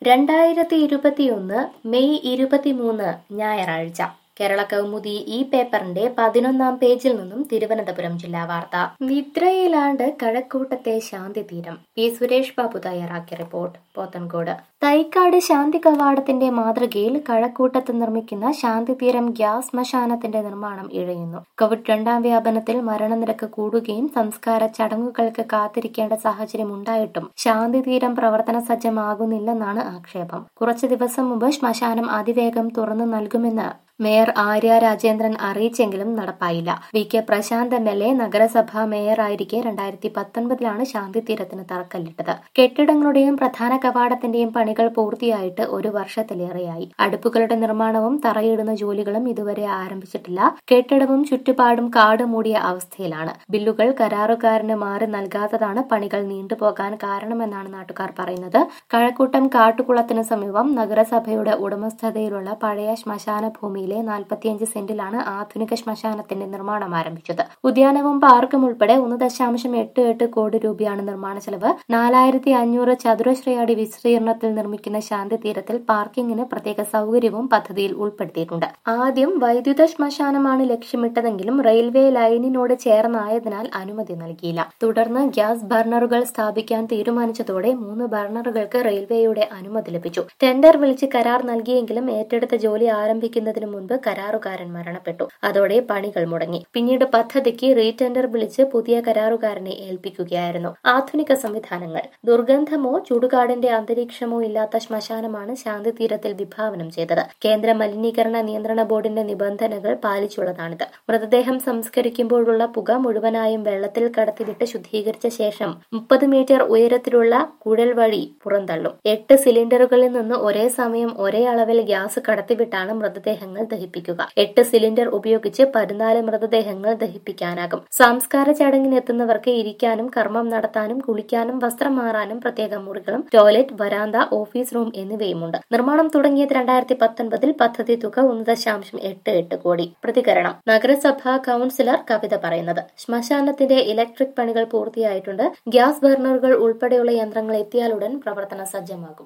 രണ്ടായിരത്തി ഇരുപത്തിയൊന്ന് മെയ് ഇരുപത്തിമൂന്ന് ഞായറാഴ്ച കേരള കൗമുദി ഈ പേപ്പറിന്റെ പതിനൊന്നാം പേജിൽ നിന്നും തിരുവനന്തപുരം ജില്ലാ വാർത്ത നിദ്രയിലാണ്ട് കഴക്കൂട്ടത്തെ ശാന്തി തീരം പി സുരേഷ് ബാബു തയ്യാറാക്കിയ റിപ്പോർട്ട് പോത്തൻകോട് തൈക്കാട് ശാന്തി കവാടത്തിന്റെ മാതൃകയിൽ കഴക്കൂട്ടത്ത് നിർമ്മിക്കുന്ന ശാന്തി തീരം ഗ്യാസ് ശ്മശാനത്തിന്റെ നിർമ്മാണം ഇഴയുന്നു കോവിഡ് രണ്ടാം വ്യാപനത്തിൽ മരണനിരക്ക് കൂടുകയും സംസ്കാര ചടങ്ങുകൾക്ക് കാത്തിരിക്കേണ്ട സാഹചര്യം ഉണ്ടായിട്ടും ശാന്തി തീരം പ്രവർത്തന സജ്ജമാകുന്നില്ലെന്നാണ് ആക്ഷേപം കുറച്ചു ദിവസം മുമ്പ് ശ്മശാനം അതിവേഗം തുറന്നു നൽകുമെന്ന് മേയർ ആര്യ രാജേന്ദ്രൻ അറിയിച്ചെങ്കിലും നടപ്പായില്ല V K Prasanth M L A നഗരസഭാ മേയറായിരിക്കെ രണ്ടായിരത്തി പത്തൊൻപതിലാണ് ശാന്തി തീരത്തിന് തറക്കല്ലിട്ടത് കെട്ടിടങ്ങളുടെയും പ്രധാന കവാടത്തിന്റെയും പണികൾ പൂർത്തിയായിട്ട് ഒരു വർഷത്തിലേറെയായി അടുപ്പുകളുടെ നിർമ്മാണവും തറയിടുന്ന ജോലികളും ഇതുവരെ ആരംഭിച്ചിട്ടില്ല കെട്ടിടവും ചുറ്റുപാടും കാട് മൂടിയ അവസ്ഥയിലാണ് ബില്ലുകൾ കരാറുകാരന് മാറി നൽകാത്തതാണ് പണികൾ നീണ്ടുപോകാൻ കാരണമെന്നാണ് നാട്ടുകാർ പറയുന്നത് കഴക്കൂട്ടം കാട്ടുകുളത്തിന് സമീപം നഗരസഭയുടെ ഉടമസ്ഥതയിലുള്ള പഴയ ശ്മശാന ഭൂമിയിലെ നാൽപ്പത്തിയഞ്ച് സെന്റിലാണ് ആധുനിക ശ്മശാനത്തിന്റെ നിർമ്മാണം ആരംഭിച്ചത് ഉദ്യാനവും പാർക്കും ഉൾപ്പെടെ ഒന്ന് ദശാംശം എട്ട് എട്ട് കോടി രൂപയാണ് നിർമ്മാണ ചെലവ് നാലായിരത്തി അഞ്ഞൂറ് ചതുരശ്രയടി വിസ്തീർണത്തിൽ നിർമ്മിക്കുന്ന ശാന്തി തീരത്തിൽ പാർക്കിങ്ങിന് പ്രത്യേക സൗകര്യവും പദ്ധതിയിൽ ഉൾപ്പെടുത്തിയിട്ടുണ്ട് ആദ്യം വൈദ്യുത ശ്മശാനമാണ് ലക്ഷ്യമിട്ടതെങ്കിലും റെയിൽവേ ലൈനിനോട് ചേർന്നായതിനാൽ അനുമതി നൽകിയില്ല തുടർന്ന് ഗ്യാസ് ബർണറുകൾ സ്ഥാപിക്കാൻ തീരുമാനിച്ചതോടെ മൂന്ന് ബർണറുകൾക്ക് റെയിൽവേയുടെ അനുമതി ലഭിച്ചു ടെൻഡർ വിളിച്ച് കരാർ നൽകിയെങ്കിലും ഏറ്റെടുത്ത ജോലി ആരംഭിക്കുന്നതിന് മുൻപ് കരാറുകാരൻ മരണപ്പെട്ടു അതോടെ പണികൾ മുടങ്ങി പിന്നീട് പദ്ധതിക്ക് റീടെൻഡർ വിളിച്ച് പുതിയ കരാറുകാരനെ ഏൽപ്പിക്കുകയായിരുന്നു ആധുനിക സംവിധാനങ്ങൾ ദുർഗന്ധമോ ചുടുകാടിന്റെ അന്തരീക്ഷമോ ഇല്ലാത്ത ശ്മശാനമാണ് ശാന്തി തീരത്തിൽ വിഭാവനം ചെയ്തത് കേന്ദ്ര മലിനീകരണ നിയന്ത്രണ ബോർഡിന്റെ നിബന്ധനകൾ പാലിച്ചുള്ളതാണിത് മൃതദേഹം സംസ്കരിക്കുമ്പോഴുള്ള പുക മുഴുവനായും വെള്ളത്തിൽ കടത്തിവിട്ട് ശുദ്ധീകരിച്ച ശേഷം മുപ്പത് മീറ്റർ ഉയരത്തിലുള്ള കുഴൽ വഴി പുറന്തള്ളും എട്ട് സിലിണ്ടറുകളിൽ നിന്ന് ഒരേ സമയം ഒരേ അളവിൽ ഗ്യാസ് കടത്തിവിട്ടാണ് മൃതദേഹങ്ങൾ ദഹിപ്പിക്കുക എട്ട് സിലിണ്ടർ ഉപയോഗിച്ച് പതിനാല് മൃതദേഹങ്ങൾ ദഹിപ്പിക്കാനാകും സംസ്കാര ചടങ്ങിന് എത്തുന്നവർക്ക് ഇരിക്കാനും കർമ്മം നടത്താനും കുളിക്കാനും വസ്ത്രം മാറാനും പ്രത്യേക മുറികളും ടോയ്ലറ്റ് വരാന്ത ഓഫീസ് റൂം എന്നിവയുമുണ്ട് നിർമ്മാണം തുടങ്ങിയത് രണ്ടായിരത്തി പത്തൊൻപതിൽ പദ്ധതി തുക ഒന്ന് ദശാംശം എട്ട് എട്ട് കോടി പ്രതികരണം നഗരസഭാ കൌൺസിലർ കവിത പറയുന്നത് ശ്മശാനത്തിന്റെ ഇലക്ട്രിക് പണികൾ പൂർത്തിയായിട്ടുണ്ട് ഗ്യാസ് ബർണറുകൾ ഉൾപ്പെടെയുള്ള യന്ത്രങ്ങൾ എത്തിയാലുടൻ പ്രവർത്തന സജ്ജമാകും